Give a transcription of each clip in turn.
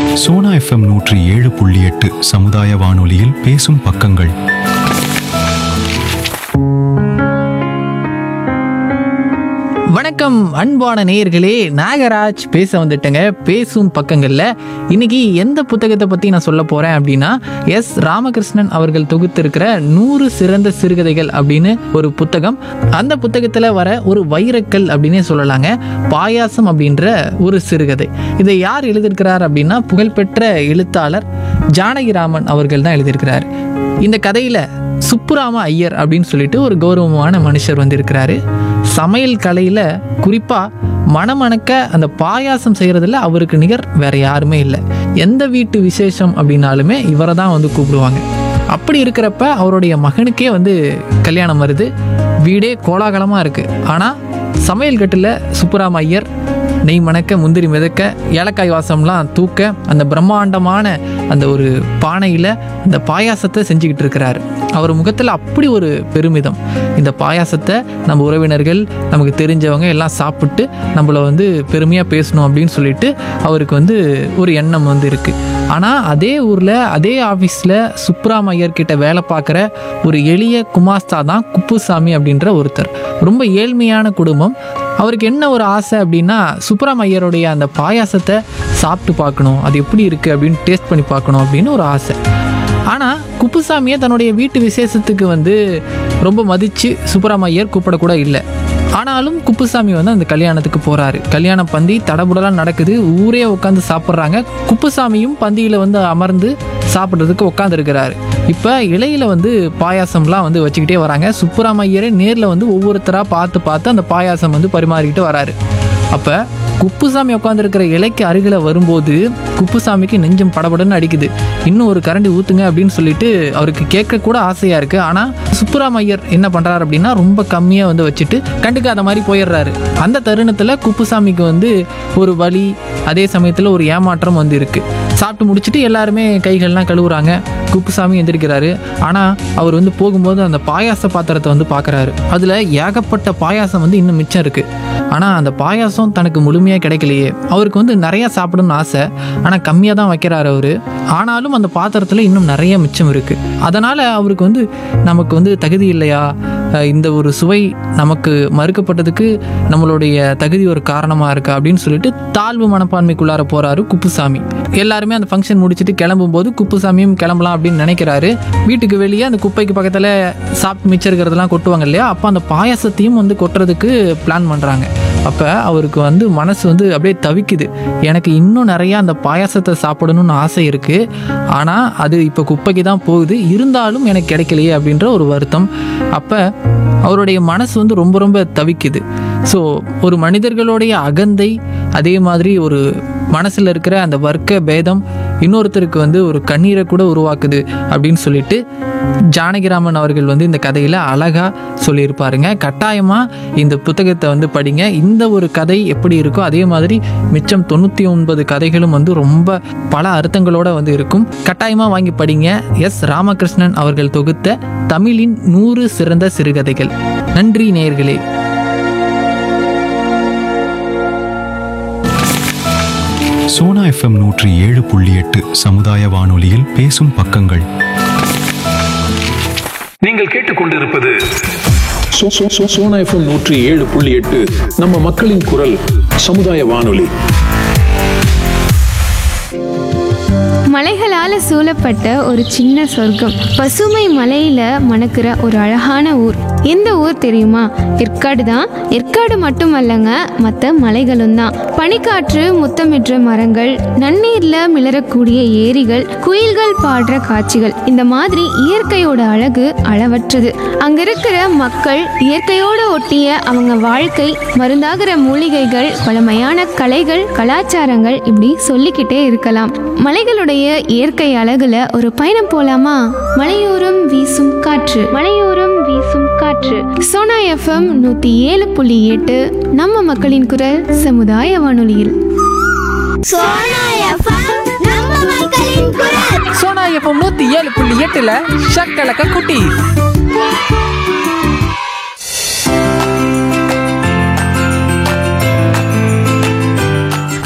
Sona FM நூற்றி ஏழு புள்ளி எட்டு சமுதாய வானொலியில் பேசும் பக்கங்கள் வணக்கம் அன்பான நேயர்களே நாகராஜ் பேச வந்துட்டேங்க பேசும் பக்கங்களில் இன்னைக்கு எந்த புத்தகத்தை பற்றி நான் சொல்ல போகிறேன் அப்படின்னா எஸ் ராமகிருஷ்ணன் அவர்கள் தொகுத்திருக்கிற நூறு சிறந்த சிறுகதைகள் அப்படின்னு ஒரு புத்தகம் அந்த புத்தகத்தில் வர ஒரு வைரக்கல் அப்படின்னே சொல்லலாங்க பாயாசம் அப்படின்ற ஒரு சிறுகதை இதை யார் எழுதியிருக்கிறார் அப்படின்னா புகழ்பெற்ற எழுத்தாளர் ஜானகிராமன் அவர்கள் தான் எழுதியிருக்கிறார் இந்த கதையில் சுப்புராம ஐயர் அப்படின்னு சொல்லிட்டு ஒரு கௌரவமான மனுஷர் வந்திருக்கிறாரு சமையல் கலையில் குறிப்பாக மணமணக்க அந்த பாயாசம் செய்கிறதுல அவருக்கு நிகர் வேற யாருமே இல்லை எந்த வீட்டு விசேஷம் அப்படின்னாலுமே இவரை தான் வந்து கூப்பிடுவாங்க அப்படி இருக்கிறப்ப அவருடைய மகனுக்கே வந்து கல்யாணம் வருது வீடே கோலாகலமாக இருக்குது ஆனால் சமையல் கட்டில் சுப்புராம ஐயர் நெய் மணக்க முந்திரி மிதக்க ஏலக்காய் வாசம்லாம் தூக்க அந்த பிரம்மாண்டமான அந்த ஒரு பானையில் அந்த பாயாசத்தை செஞ்சுக்கிட்டு இருக்கிறாரு அவர் முகத்தில் அப்படி ஒரு பெருமிதம் இந்த பாயாசத்தை நம்ம உறவினர்கள் நமக்கு தெரிஞ்சவங்க எல்லாம் சாப்பிட்டு நம்மளை வந்து பெருமையாக பேசணும் அப்படின்னு சொல்லிட்டு அவருக்கு வந்து ஒரு எண்ணம் வந்து இருக்குது ஆனால் அதே ஊரில் அதே ஆஃபீஸில் சுப்ராம் ஐயர் கிட்ட வேலை பார்க்குற ஒரு எளிய குமாஸ்தா தான் குப்புசாமி அப்படின்ற ஒருத்தர் ரொம்ப ஏழ்மையான குடும்பம் அவருக்கு என்ன ஒரு ஆசை அப்படின்னா சுப்ராம் ஐயருடைய அந்த பாயாசத்தை சாப்பிட்டு பார்க்கணும் அது எப்படி இருக்குது அப்படின்னு டேஸ்ட் பண்ணி பார்க்கணும் அப்படின்னு ஒரு ஆசை ஆனால் குப்புசாமியை தன்னுடைய வீட்டு விசேஷத்துக்கு வந்து ரொம்ப மதித்து சுப்ராம் ஐயர் கூப்பிடக்கூட இல்லை ஆனாலும் குப்புசாமி வந்து அந்த கல்யாணத்துக்கு போகிறாரு கல்யாண பந்தி தடபுடலாம் நடக்குது ஊரே உட்காந்து சாப்பிட்றாங்க குப்புசாமியும் பந்தியில் வந்து அமர்ந்து சாப்பிட்றதுக்கு உட்காந்துருக்கிறாரு இப்போ இலையில வந்து பாயாசம்லாம் வந்து வச்சுக்கிட்டே வராங்க சுப்புராமையரே நேரில் வந்து ஒவ்வொருத்தராக பார்த்து பார்த்து அந்த பாயாசம் வந்து பரிமாறிக்கிட்டு வராரு அப்போ குப்புசாமி உட்காந்துருக்கிற இலைக்கு அருகில் வரும்போது குப்புசாமிக்கு நெஞ்சம் படபடன்னு அடிக்குது இன்னும் ஒரு கரண்டி ஊற்றுங்க அப்படின்னு சொல்லிட்டு அவருக்கு கேட்க கூட ஆசையாக இருக்குது ஆனால் சுப்புராம் ஐயர் என்ன பண்ணுறாரு அப்படின்னா ரொம்ப கம்மியாக வந்து வச்சுட்டு கண்டுக்காத மாதிரி போயிடுறாரு அந்த தருணத்தில் குப்புசாமிக்கு வந்து ஒரு வலி அதே சமயத்தில் ஒரு ஏமாற்றம் வந்து இருக்குது சாப்பிட்டு முடிச்சுட்டு எல்லாருமே கைகள்லாம் கழுவுறாங்க குப்புசாமி எந்திரிக்கிறாரு ஆனால் அவர் வந்து போகும்போது அந்த பாயாச பாத்திரத்தை வந்து பார்க்குறாரு அதில் ஏகப்பட்ட பாயாசம் வந்து இன்னும் மிச்சம் இருக்குது ஆனால் அந்த பாயாசம் தனக்கு முழுமையாக கிடைக்கலையே அவருக்கு வந்து நிறையா சாப்பிடணும்னு ஆசை ஆனால் கம்மியாக தான் வைக்கிறாரு அவர் ஆனாலும் அந்த பாத்திரத்தில் இன்னும் நிறைய மிச்சம் இருக்குது அதனால் அவருக்கு வந்து நமக்கு வந்து தகுதி இல்லையா அஹ் இந்த ஒரு சுவை நமக்கு மறுக்கப்பட்டதுக்கு நம்மளுடைய தகுதி ஒரு காரணமாக இருக்கா அப்படின்னு சொல்லிட்டு தாழ்வு மனப்பான்மைக்குள்ளார போகிறாரு குப்புசாமி எல்லாருமே அந்த ஃபங்க்ஷன் முடிச்சுட்டு கிளம்பும்போது குப்புசாமியும் கிளம்பலாம் அப்படின்னு நினைக்கிறாரு வீட்டுக்கு வெளியே அந்த குப்பைக்கு பக்கத்தில் சாப்பிட்டு மிச்சம் இருக்கிறதெல்லாம் கொட்டுவாங்க இல்லையா அப்போ அந்த பாயாசத்தையும் வந்து கொட்டுறதுக்கு பிளான் பண்ணுறாங்க அப்போ அவருக்கு வந்து மனசு வந்து அப்படியே தவிக்குது எனக்கு இன்னும் நிறையா அந்த பாயாசத்தை சாப்பிடணும்னு ஆசை இருக்குது ஆனால் அது இப்போ குப்பைக்கு தான் போகுது இருந்தாலும் எனக்கு கிடைக்கலையே அப்படின்ற ஒரு வருத்தம் அப்போ அவருடைய மனசு வந்து ரொம்ப ரொம்ப தவிக்குது ஸோ ஒரு மனிதர்களுடைய அகந்தை அதே மாதிரி ஒரு மனசில் இருக்கிற அந்த வர்க்க பேதம் இன்னொருத்தருக்கு வந்து ஒரு கண்ணீரை கூட உருவாக்குது அப்படின்னு சொல்லிட்டு ஜானகிராமன் அவர்கள் வந்து இந்த கதையில் அழகாக சொல்லியிருப்பாருங்க கட்டாயமாக இந்த புத்தகத்தை வந்து படிங்க இந்த ஒரு கதை எப்படி இருக்கோ அதே மாதிரி மிச்சம் தொண்ணூற்றி ஒன்பது கதைகளும் வந்து ரொம்ப பல அர்த்தங்களோட வந்து இருக்கும் கட்டாயமாக வாங்கி படிங்க எஸ் ராமகிருஷ்ணன் அவர்கள் தொகுத்த தமிழின் நூறு சிறந்த சிறுகதைகள் நன்றி நேயர்களே சோனா எஃப்எம் நூற்றி ஏழு புள்ளி எட்டு சமுதாய வானொலியில் பேசும் பக்கங்கள் நீங்கள் கேட்டுக்கொண்டிருப்பது சோ- சோ- சோ- சோனா எஃப்எம் நூற்றி ஏழு புள்ளி எட்டு நம்ம மக்களின் குரல் சமுதாய வானொலி மலைகளால சூழப்பட்ட ஒரு சின்ன சொர்க்கம் பசுமை மலையில மணக்கிற ஒரு அழகான ஊர் எந்த ஊர் தெரியுமா ஏற்காடு தான் ஏற்காடு மட்டுமல்லங்க மற்ற மலைகளும் தான் பனிக்காற்று முத்தமிடுற மரங்கள் நன்னீர்ல மிளறக்கூடிய ஏரிகள் குயில்கள் பாடுற காட்சிகள் இந்த மாதிரி இயற்கையோட அழகு அளவற்றது அங்க இருக்கிற மக்கள் இயற்கையோட ஒட்டிய அவங்க வாழ்க்கை மருந்தாகிற மூலிகைகள் பழமையான கலைகள் கலாச்சாரங்கள் இப்படி சொல்லிக்கிட்டே இருக்கலாம் மலைகளுடைய இயற்கை அழகுல ஒரு பயணம் போலாமா மலையோரம் வீசும் காற்று மலையோரம் வீசும் காற்று சோனா எஃப்எம் நூத்தி ஏழு புள்ளி எட்டு நம்ம மக்களின் குரல் சமுதாய வானொலியில் சோனா எஃப்எம் நம்ம மக்களின் குரல் சோனா எஃப்எம் நூற்றி ஏழு புள்ளி எட்டில் ஷக்கலக்க குட்டி சோனா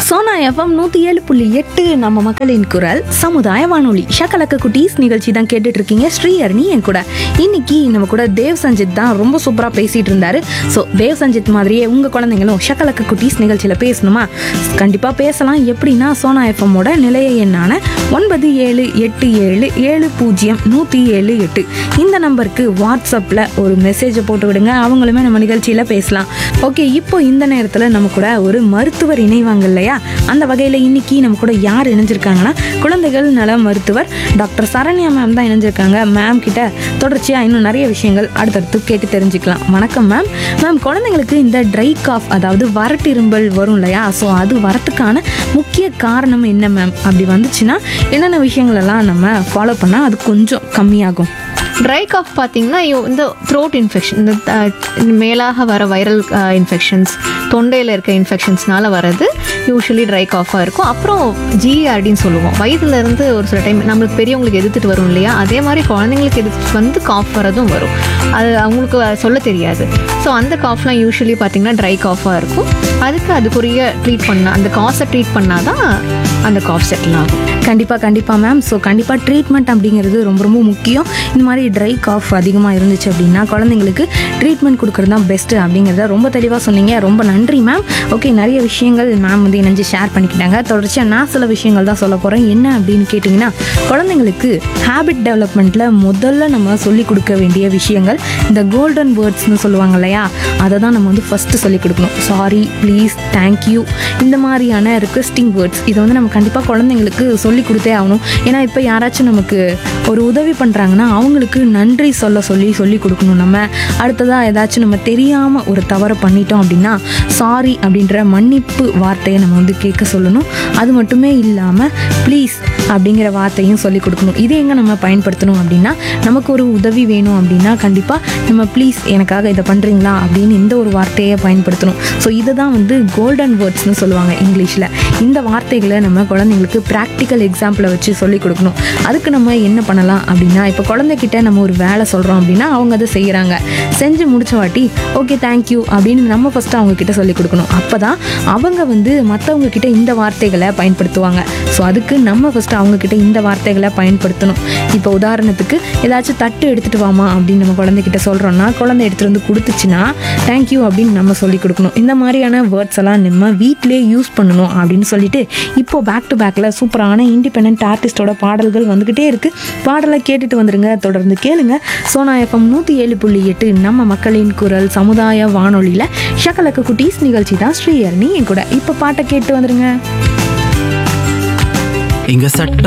எஃப்எம் நூற்றி ஏழு புள்ளி எட்டு நம்ம மக்களின் குரல் சமுதாய வானொலி ஷக்கலக்க குட்டீஸ் நிகழ்ச்சி தான் கேட்டுட்டு இருக்கீங்க ஸ்ரீஹரணி என் கூட இன்னைக்கு நம்ம கூட தேவ் சஞ்சித் தான் ரொம்ப சூப்பராக பேசிட்டு இருந்தாரு ஸோ தேவ் சஞ்சித் மாதிரியே உங்கள் குழந்தைங்களும் ஷக்கலக்க குட்டீஸ் நிகழ்ச்சியில் பேசணுமா கண்டிப்பாக பேசலாம் எப்படின்னா சோனா எஃப்எம்மோட நிலைய எண்ணான ஒன்பது ஏழு எட்டு ஏழு ஏழு பூஜ்ஜியம் நூற்றி ஏழு எட்டு இந்த நம்பருக்கு வாட்ஸ்அப்பில் ஒரு மெசேஜை போட்டு விடுங்க அவங்களுமே நம்ம நிகழ்ச்சியில் பேசலாம் ஓகே இப்போ இந்த நேரத்தில் நம்ம கூட ஒரு மருத்துவர் இணைவாங்க இல்லையா அந்த வகையில் இன்னைக்கு நம்ம கூட யார் இணைஞ்சிருக்காங்கன்னா குழந்தைகள் நல மருத்துவர் டாக்டர் சரண்யா மேம் தான் இணைஞ்சிருக்காங்க மேம் கிட்ட தொடர்ச்சியாக இன்னும் நிறைய விஷயங்கள் அடுத்தடுத்து கேட்டு தெரிஞ்சுக்கலாம் வணக்கம் மேம் மேம் குழந்தைங்களுக்கு இந்த ட்ரை காஃப் அதாவது வறட்டிரும்பல் வரும் இல்லையா ஸோ அது வரத்துக்கான முக்கிய காரணம் என்ன மேம் அப்படி வந்துச்சுன்னா என்னென்ன விஷயங்கள் எல்லாம் நம்ம ஃபாலோ பண்ணால் அது கொஞ்சம் கம்மியாகும் ட்ரை காஃப் பார்த்தீங்கன்னா இவ் இந்த த்ரோட் இன்ஃபெக்ஷன் இந்த அஹ், மேலாக வர வைரல் இன்ஃபெக்ஷன்ஸ் தொண்டையில் இருக்க இன்ஃபெக்ஷன்ஸ்னால வர்றது யூஸ்வலி ட்ரை காஃபாக இருக்கும் அப்புறம் ஜிஆர்டின்னு சொல்லுவோம் வயதுல இருந்து ஒரு சில டைம் நம்மளுக்கு பெரியவங்களுக்கு எதிர்த்துட்டு வரும் இல்லையா அதே மாதிரி குழந்தைங்களுக்கு எதிர்த்து வந்து காஃப் வரதும் வரும் அது அவங்களுக்கு சொல்ல தெரியாது ஸோ அந்த காஃப்லாம் யூஸ்வலி பார்த்தீங்கன்னா ட்ரை காஃபாக இருக்கும் அதுக்கு அதுக்குரிய ட்ரீட் பண்ண அந்த காசை ட்ரீட் பண்ணால் தான் அந்த காஃப் செட்டில் ஆகும் கண்டிப்பாக கண்டிப்பாக மேம் ஸோ கண்டிப்பாக ட்ரீட்மெண்ட் அப்படிங்கிறது ரொம்ப ரொம்ப முக்கியம் இந்த மாதிரி ட்ரை காஃப் அதிகமாக இருந்துச்சு அப்படின்னா குழந்தைங்களுக்கு ட்ரீட்மெண்ட் கொடுக்குறது தான் பெஸ்ட்டு அப்படிங்கிறத ரொம்ப தெளிவாக சொன்னீங்க ரொம்ப நன்றி மேம் ஓகே நிறைய விஷயங்கள் மேம் வந்து இணைஞ்சு ஷேர் பண்ணிக்கிட்டாங்க தொடர்ச்சியாக நான் சில விஷயங்கள் தான் சொல்ல போகிறேன் என்ன அப்படின்னு கேட்டிங்கன்னா குழந்தைங்களுக்கு ஹேபிட் டெவலப்மெண்ட்டில் முதல்ல நம்ம சொல்லிக் கொடுக்க வேண்டிய விஷயங்கள் இந்த கோல்டன் வேர்ட்ஸ்னு சொல்லுவாங்க இல்லையா அதை தான் நம்ம வந்து ஃபஸ்ட்டு சொல்லிக் கொடுக்கணும் சாரி ப்ளீஸ் தேங்க்யூ இந்த மாதிரியான ரிக்வெஸ்டிங் வேர்ட்ஸ் இதை வந்து நம்ம கண்டிப்பாக குழந்தைங்களுக்கு சொல்லி கொடுத்தே ஆகணும் ஏன்னா இப்போ யாராச்சும் நமக்கு ஒரு உதவி பண்ணுறாங்கன்னா அவங்களுக்கு நன்றி சொல்ல சொல்லி சொல்லி கொடுக்கணும் நம்ம அடுத்ததாக ஏதாச்சும் நம்ம தெரியாமல் ஒரு தவறு பண்ணிட்டோம் அப்படின்னா சாரி அப்படின்ற மன்னிப்பு வார்த்தையை நம்ம வந்து கேட்க சொல்லணும் அது மட்டுமே இல்லாமல் ப்ளீஸ் அப்படிங்கிற வார்த்தையும் சொல்லி கொடுக்கணும் இது எங்கே நம்ம பயன்படுத்தணும் அப்படின்னா நமக்கு ஒரு உதவி வேணும் அப்படின்னா கண்டிப்பாக நம்ம ப்ளீஸ் எனக்காக இதை பண்ணுறீங்களா அப்படின்னு இந்த ஒரு வார்த்தையை பயன்படுத்தணும் ஸோ இதை தான் வந்து கோல்டன் வேர்ட்ஸ்னு சொல்லுவாங்க இங்கிலீஷில் இந்த வார்த்தைகளை நம்ம குழந்தைங்களுக்கு ப்ராக்டிக்கல் எக்ஸாம்பிளை வச்சு சொல்லி கொடுக்கணும் அதுக்கு நம்ம என்ன பண்ணலாம் அப்படின்னா இப்போ குழந்தைகிட்ட நம்ம ஒரு வேலை சொல்கிறோம் அப்படின்னா அவங்க அதை செய்கிறாங்க செஞ்சு முடிச்ச வாட்டி ஓகே தேங்க்யூ அப்படின்னு நம்ம ஃபஸ்ட்டு அவங்க கிட்ட சொல்லி கொடுக்கணும் அப்போ தான் அவங்க வந்து மற்றவங்க கிட்ட இந்த வார்த்தைகளை பயன்படுத்துவாங்க ஸோ அதுக்கு நம்ம ஃபஸ்ட்டு அவங்க கிட்ட இந்த வார்த்தைகளை பயன்படுத்தணும் இப்போ உதாரணத்துக்கு ஏதாச்சும் தட்டு எடுத்துகிட்டு வாமா அப்படின்னு நம்ம குழந்தைகிட்ட சொல்கிறோன்னா குழந்தை எடுத்துகிட்டு வந்து கொடுத்துச்சுன்னா தேங்க்யூ அப்படின்னு நம்ம சொல்லி கொடுக்கணும் இந்த மாதிரியான வேர்ட்ஸ் எல்லாம் நம்ம வீட்டிலே யூஸ் பண்ணணும் அப்படின்னு சொல்லிட்டு இப்போ பேக் டு பேக்கில் சூப்பரான இண்டிபெண்ட் ஆர்டிஸ்டோட பாடல்கள் வந்துக்கிட்டே இருக்குது பாடலை கேட்டுட்டு வந்துருங்க தொடர்ந்து கேளுங்க சோனா எஃப்எம் நூற்றி ஏழு புள்ளி எட்டு நம்ம மக்களின் குரல் சமுதாய வானொலியில் ஷக்கலக்க குட்டீஸ் நிகழ்ச்சி தான் ஸ்ரீயர்னி என் கூட இப்போ பாட்டை கேட்டு வந்துருங்க இங்க சட்ட